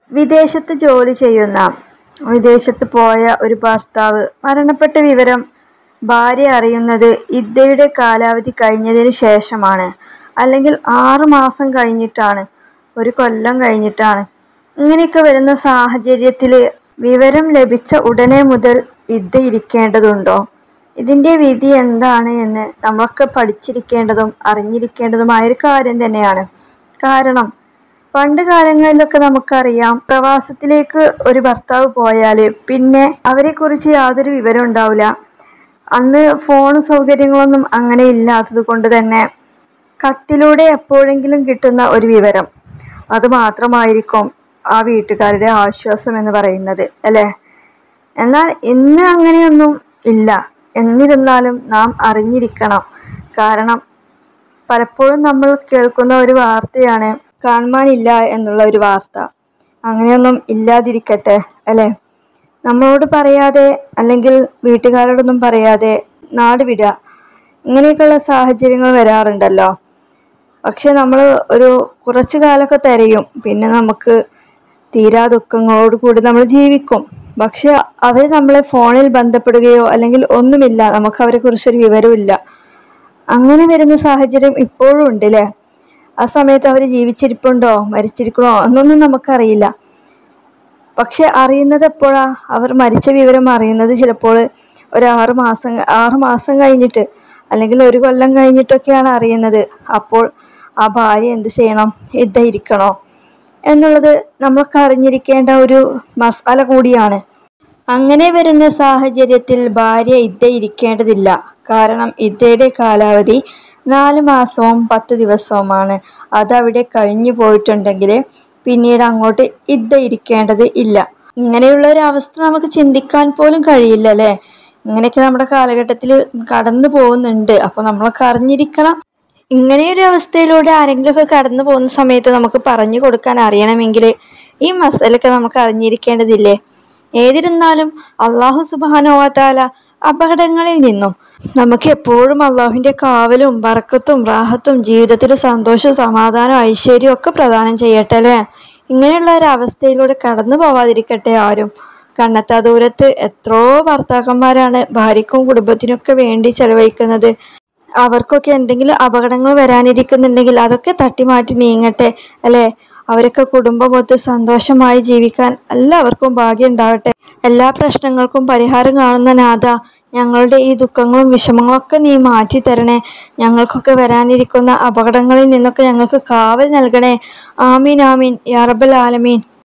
വിദേശത്ത് ജോലി ചെയ്യുന്ന വിദേശത്ത് പോയ ഒരു ഭർത്താവ് മരണപ്പെട്ട വിവരം ഭാര്യ അറിയുന്നത് ഇദ്ദയുടെ കാലാവധി കഴിഞ്ഞതിന് ശേഷമാണ് അല്ലെങ്കിൽ ആറ് മാസം കഴിഞ്ഞിട്ടാണ് ഒരു കൊല്ലം കഴിഞ്ഞിട്ടാണ് ഇങ്ങനെയൊക്കെ വരുന്ന സാഹചര്യത്തിൽ വിവരം ലഭിച്ച ഉടനെ മുതൽ ഇദ്ദ ഇരിക്കേണ്ടതുണ്ടോ ഇതിന്റെ വിധി എന്താണ് എന്ന് നമ്മളൊക്കെ പഠിച്ചിരിക്കേണ്ടതും അറിഞ്ഞിരിക്കേണ്ടതുമായ ഒരു കാര്യം തന്നെയാണ് കാരണം പണ്ട് കാലങ്ങളിലൊക്കെ നമുക്കറിയാം പ്രവാസത്തിലേക്ക് ഒരു ഭർത്താവ് പോയാൽ പിന്നെ അവരെക്കുറിച്ച് യാതൊരു വിവരം ഉണ്ടാവില്ല അന്ന് ഫോൺ സൗകര്യങ്ങളൊന്നും അങ്ങനെ ഇല്ലാത്തത് കൊണ്ട് തന്നെ കത്തിലൂടെ എപ്പോഴെങ്കിലും കിട്ടുന്ന ഒരു വിവരം അത് മാത്രമായിരിക്കും ആ വീട്ടുകാരുടെ ആശ്വാസം എന്ന് പറയുന്നത് അല്ലേ എന്നാൽ ഇന്ന് അങ്ങനെയൊന്നും ഇല്ല എന്നിരുന്നാലും നാം അറിഞ്ഞിരിക്കണം കാരണം പലപ്പോഴും നമ്മൾ കേൾക്കുന്ന ഒരു വാർത്തയാണ് കാണുവാനില്ല എന്നുള്ള ഒരു വാർത്ത അങ്ങനെയൊന്നും ഇല്ലാതിരിക്കട്ടെ അല്ലേ നമ്മളോട് പറയാതെ അല്ലെങ്കിൽ വീട്ടുകാരോടൊന്നും പറയാതെ നാട് വിടുക ഇങ്ങനെയൊക്കെയുള്ള സാഹചര്യങ്ങൾ വരാറുണ്ടല്ലോ പക്ഷെ നമ്മൾ ഒരു കുറച്ചു കാലമൊക്കെ തിരയും പിന്നെ നമുക്ക് തീരാ ദുഃഖങ്ങളോട് കൂടി നമ്മൾ ജീവിക്കും പക്ഷെ അവർ നമ്മളെ ഫോണിൽ ബന്ധപ്പെടുകയോ അല്ലെങ്കിൽ ഒന്നുമില്ല നമുക്ക് അവരെ കുറിച്ചൊരു വിവരമില്ല അങ്ങനെ വരുന്ന സാഹചര്യം ഇപ്പോഴും ഉണ്ട് അല്ലേ ആ സമയത്ത് അവർ ജീവിച്ചിരിപ്പുണ്ടോ മരിച്ചിരിക്കണോ എന്നൊന്നും നമുക്കറിയില്ല പക്ഷെ അറിയുന്നത് എപ്പോഴാ അവർ മരിച്ച വിവരം അറിയുന്നത് ചിലപ്പോൾ ഒരു ആറ് മാസം ആറ് മാസം കഴിഞ്ഞിട്ട് അല്ലെങ്കിൽ ഒരു കൊല്ലം കഴിഞ്ഞിട്ടൊക്കെയാണ് അറിയുന്നത് അപ്പോൾ ആ ഭാര്യ എന്ത് ചെയ്യണം ഇദ്ദ ഇരിക്കണോ എന്നുള്ളത് നമ്മൾക്ക് അറിഞ്ഞിരിക്കേണ്ട ഒരു മസാല കൂടിയാണ് അങ്ങനെ വരുന്ന സാഹചര്യത്തിൽ ഭാര്യ ഇദ്ദ ഇരിക്കേണ്ടതില്ല കാരണം ഇദ്ദയുടെ കാലാവധി നാല് മാസവും പത്ത് ദിവസവുമാണ് അതവിടെ കഴിഞ്ഞു പോയിട്ടുണ്ടെങ്കിൽ പിന്നീട് അങ്ങോട്ട് ഇദ്ദ ഇരിക്കേണ്ടത് ഇല്ല ഇങ്ങനെയുള്ള ഒരു അവസ്ഥ നമുക്ക് ചിന്തിക്കാൻ പോലും കഴിയില്ല അല്ലേ ഇങ്ങനെയൊക്കെ നമ്മുടെ കാലഘട്ടത്തിൽ കടന്നു പോകുന്നുണ്ട് അപ്പോൾ നമ്മളൊക്കെ അറിഞ്ഞിരിക്കണം ഇങ്ങനെയൊരു അവസ്ഥയിലൂടെ ആരെങ്കിലുമൊക്കെ കടന്നു പോകുന്ന സമയത്ത് നമുക്ക് പറഞ്ഞു കൊടുക്കാൻ അറിയണമെങ്കിൽ ഈ മസലൊക്കെ നമുക്ക് അറിഞ്ഞിരിക്കേണ്ടതില്ലേ ഏതിരുന്നാലും അള്ളാഹു സുബാനോവാത്താല അപകടങ്ങളിൽ നിന്നും നമുക്ക് എപ്പോഴും അള്ളാഹുവിന്റെ കാവലും ബറക്കത്തും റാഹത്തും ജീവിതത്തിൽ സന്തോഷവും സമാധാനവും ഐശ്വര്യവും ഒക്കെ പ്രദാനം ചെയ്യട്ടെ അല്ലേ ഇങ്ങനെയുള്ള ഒരു അവസ്ഥയിലൂടെ കടന്നു പോവാതിരിക്കട്ടെ ആരും കണ്ണെത്താ ദൂരത്ത് എത്രയോ ഭർത്താക്കന്മാരാണ് ഭാര്യക്കും കുടുംബത്തിനൊക്കെ വേണ്ടി ചെലവഴിക്കുന്നത് അവർക്കൊക്കെ എന്തെങ്കിലും അപകടങ്ങൾ വരാനിരിക്കുന്നുണ്ടെങ്കിൽ അതൊക്കെ തട്ടിമാറ്റി നീങ്ങട്ടെ അല്ലെ അവരൊക്കെ കുടുംബമൊത്ത് സന്തോഷമായി ജീവിക്കാൻ എല്ലാവർക്കും ഭാഗ്യം ഉണ്ടാവട്ടെ എല്ലാ പ്രശ്നങ്ങൾക്കും പരിഹാരം കാണുന്ന നാഥ ഞങ്ങളുടെ ഈ ദുഃഖങ്ങളും വിഷമങ്ങളും ഒക്കെ നീ മാറ്റി തരണേ ഞങ്ങൾക്കൊക്കെ വരാനിരിക്കുന്ന അപകടങ്ങളിൽ നിന്നൊക്കെ ഞങ്ങൾക്ക് കാവൽ നൽകണേ ആമീൻ ആമീൻ യാ റബ്ബൽ ആലമീൻ